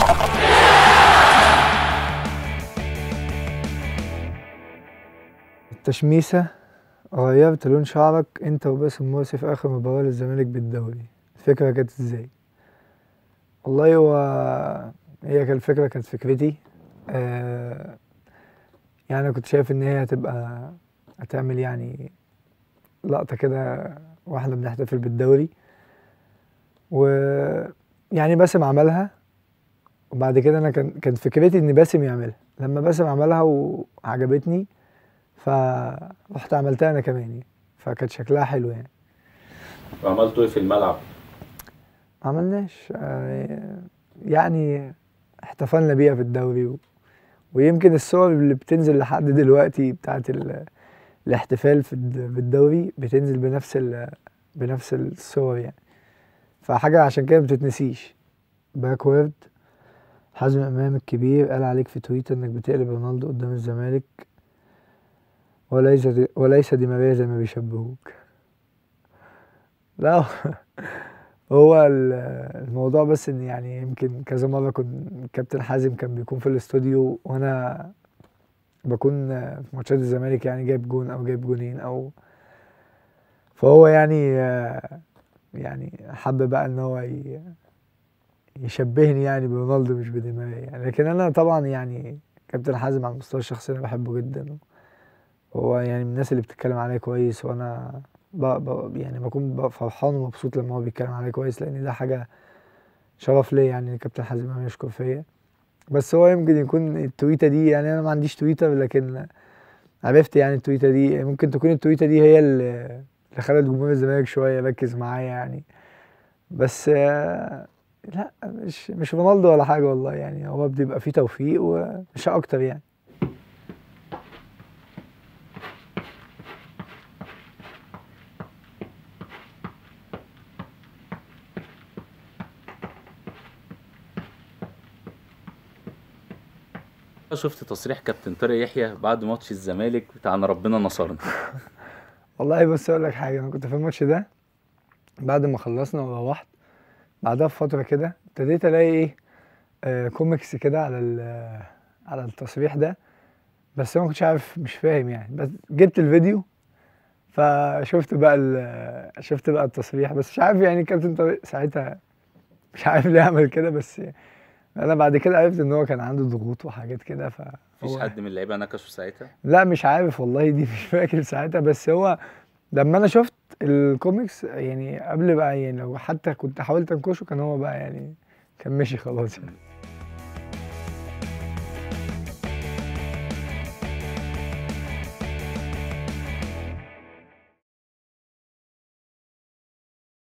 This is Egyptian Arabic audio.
التشميسة غيرت لون شعرك انت وباسم مرسي في اخر مباراة للزمالك بالدوري الفكرة كانت ازاي والله هو هي كانت الفكرة كانت فكرتي آه يعني انا كنت شايف ان هي هتبقى هتعمل يعني لقطة كده واحنا بنحتفل بالدوري و يعني باسم عملها وبعد كده انا كان كانت فكرتي ان باسم يعملها لما باسم عملها وعجبتني فرحت عملتها انا كمان يعني فكانت شكلها حلو يعني وعملتوا ايه في الملعب؟ ما عملناش آه، يعني احتفلنا بيها في الدوري و... ويمكن الصور اللي بتنزل لحد دلوقتي بتاعت ال... الاحتفال في الد- في الدوري بتنزل بنفس ال... بنفس الصور يعني فحاجة عشان كده بتتنسيش باكورد حازم امام الكبير قال عليك في تويتر انك بتقلب رونالدو قدام الزمالك وليس دي وليس دي ماريا زي ما بيشبهوك لا هو ال- الموضوع بس ان يعني يمكن كذا مرة كنت كابتن حازم كان بيكون في الاستوديو وانا بكون في ماتشات الزمالك يعني جايب جون او جايب جونين او فهو يعني يعني حب بقى ان هو ي- يشبهني يعني برونالدو مش بدي ماريا يعني لكن انا طبعا يعني كابتن حازم على المستوى الشخصي انا بحبه جدا هو يعني من الناس اللي بتتكلم عليا كويس وانا ب... ب... يعني بكون ب- فرحان ومبسوط لما هو بيتكلم عليا كويس لان ده حاجه شرف ليا يعني إن كابتن حازم امام يشكر فيا بس هو يمكن يكون التويته دي يعني انا ما عنديش تويتر لكن عرفت يعني التويته دي ممكن تكون التويته دي هي اللي اللي خلت جمهور الزمالك شويه يركز معايا يعني بس آه، لا مش مش رونالدو ولا حاجه والله يعني هو بيبقى فيه توفيق ومش اكتر يعني شفت تصريح كابتن طارق يحيى بعد ماتش الزمالك بتاعنا ربنا نصرنا والله بص اقول لك حاجه انا كنت في الماتش ده بعد ما خلصنا وروحت بعدها بفتره كده ابتديت الاقي ايه آه كوميكس كده على ال- على التصريح ده بس انا ما كنتش عارف مش فاهم يعني بس جبت الفيديو فشفت بقى ال- شفت بقى التصريح بس مش عارف يعني كابتن طارق ساعتها مش عارف ليه عمل كده بس انا بعد كده عرفت ان هو كان عنده ضغوط وحاجات كده ف مفيش هو- حد من اللعيبه نكشه ساعتها لا مش عارف والله دي مش فاكر ساعتها بس هو لما انا شفت الكوميكس يعني قبل بقى يعني لو حتى كنت حاولت انكشه كان هو بقى يعني كان ماشي خلاص يعني